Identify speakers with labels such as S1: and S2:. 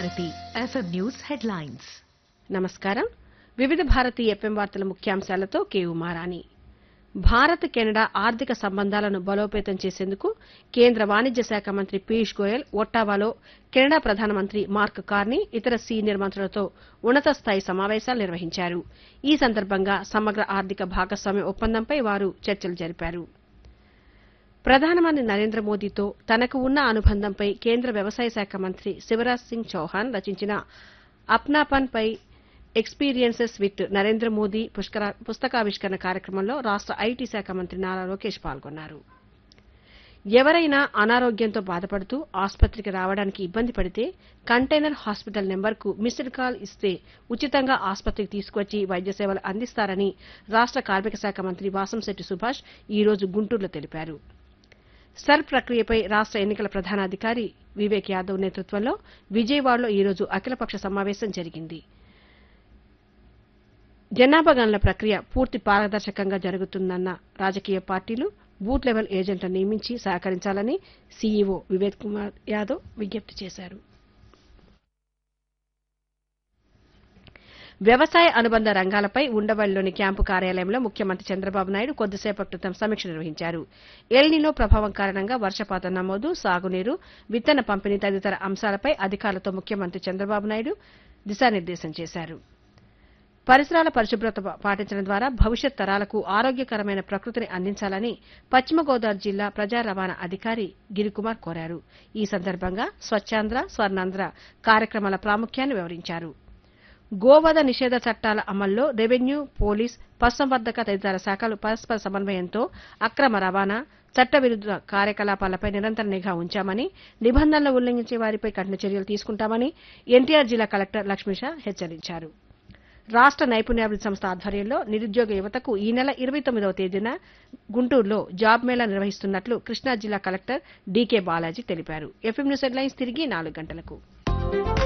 S1: Bharati FM news headlines
S2: నమస్కారం వివిధ Bharati FM వార్తల ముఖ్యాంశాలతో కే ఉమారాణి భారత్ కెనడా ఆర్థిక సంబంధాలను బలోపేతం చేసేందుకు కేంద్ర వాణిజ్య శాఖ మంత్రి పీయూష్ గోయల్ ఒట్టావాలో కెనడా ప్రధానమంత్రి మార్క్ కార్నీ ఇతర సీనియర్ మంత్రులతో ఉన్నత స్థాయి సమావేశాలు నిర్వహించారు ఈ సందర్భంగా సమగ్ర ఆర్థిక భాగస్వామ్య ఒప్పందంపై వారు చర్చలు జరిపారు ప్రధానమంత్రి నరేంద్ర మోదీతో తనకు ఉన్న అనుబంధంపై కేంద్ర వ్యవసాయ శాఖ మంత్రి శివరాజ్ సింగ్ చౌహాన్ రచించిన అప్నాపన్ పై ఎక్స్పీరియన్సెస్ విత్ నరేంద్ర మోదీ పుష్కర- పుస్తకావిష్కరణ కార్యక్రమంలో రాష్ట ఐటీ శాఖ మంత్రి నారా లోకేష్ పాల్గొన్నారు ఎవరైనా అనారోగ్యంతో బాధపడుతూ ఆసుపత్రికి రావడానికి ఇబ్బంది పడితే కంటైనర్ హాస్పిటల్ నెంబర్కు మిస్డ్ కాల్ ఇస్తే ఉచితంగా ఆసుపత్రికి తీసుకొచ్చి వైద్య సేవలు అందిస్తారని రాష్ట కార్మిక శాఖ మంత్రి వాసంశెట్టి సుభాష్ ఈ రోజు గుంటూరులో తెలిపారు సర్ ప్రక్రియపై రాష్ట ఎన్నికల ప్రధానాధికారి వివేక్ యాదవ్ నేతృత్వంలో విజయవాడలో ఈ రోజు అఖిలపక్ష సమావేశం జరిగింది జనాభా గణన ప్రక్రియ పూర్తి పారదర్శకంగా జరుగుతుందన్న రాజకీయ పార్టీలు బూత్ లెవెల్ ఏజెంట్లను నియమించి సహకరించాలని సీఈఓ వివేక్ కుమార్ యాదవ్ విజ్ఞప్తి చేశారు వ్యవసాయ అనుబంధ రంగాలపై ఉండవల్లిలోని క్యాంపు కార్యాలయంలో ముఖ్యమంత్రి చంద్రబాబు నాయుడు కొద్దిసేపటి క్రితం సమీక్ష నిర్వహించారు ఎల్నినో ప్రభావం కారణంగా వర్షపాతం నమోదు సాగునీరు విత్తన పంపిణీ తదితర అంశాలపై అధికారులతో ముఖ్యమంత్రి చంద్రబాబు నాయుడు దిశానిర్దేశం చేశారు పరిసరాల పరిశుభ్రత పా- పాటించడం ద్వారా భవిష్యత్ తరాలకు ఆరోగ్యకరమైన ప్రకృతిని అందించాలని పశ్చిమ గోదావరి జిల్లా ప్రజా రవాణా అధికారి గిరికుమార్ కోరారు ఈ సందర్భంగా స్వచ్ఛాంధ్ర స్వర్ణాంధ్ర కార్యక్రమాల ప్రాముఖ్యాన్ని వివరించారు గోవధ నిషేధ చట్టాల అమల్లో రెవెన్యూ పోలీస్ పశుసంవర్ధక తదితర శాఖలు పరస్పర సమన్వయంతో అక్రమ రవాణా చట్టవిరుద్ధ కార్యకలాపాలపై నిరంతర నిఘా ఉంచామని నిబంధనలు ఉల్లంఘించే వారిపై కఠిన చర్యలు తీసుకుంటామని ఎన్టీఆర్ జిల్లా కలెక్టర్ లక్ష్మీష హెచ్చరించారు రాష్ట నైపుణ్యాభివృద్ధి సంస్థ ఆధ్వర్యంలో నిరుద్యోగ యువతకు ఈ నెల ఇరవై తొమ్మిదవ తేదీన గుంటూరులో జాబ్ మేళా నిర్వహిస్తున్నట్లు కృష్ణా జిల్లా కలెక్టర్ డీకే బాలాజీ తెలిపారు ఎఫ్ఎం న్యూస్ హెడ్లైన్స్ తిరిగి నాలుగు గంటలకు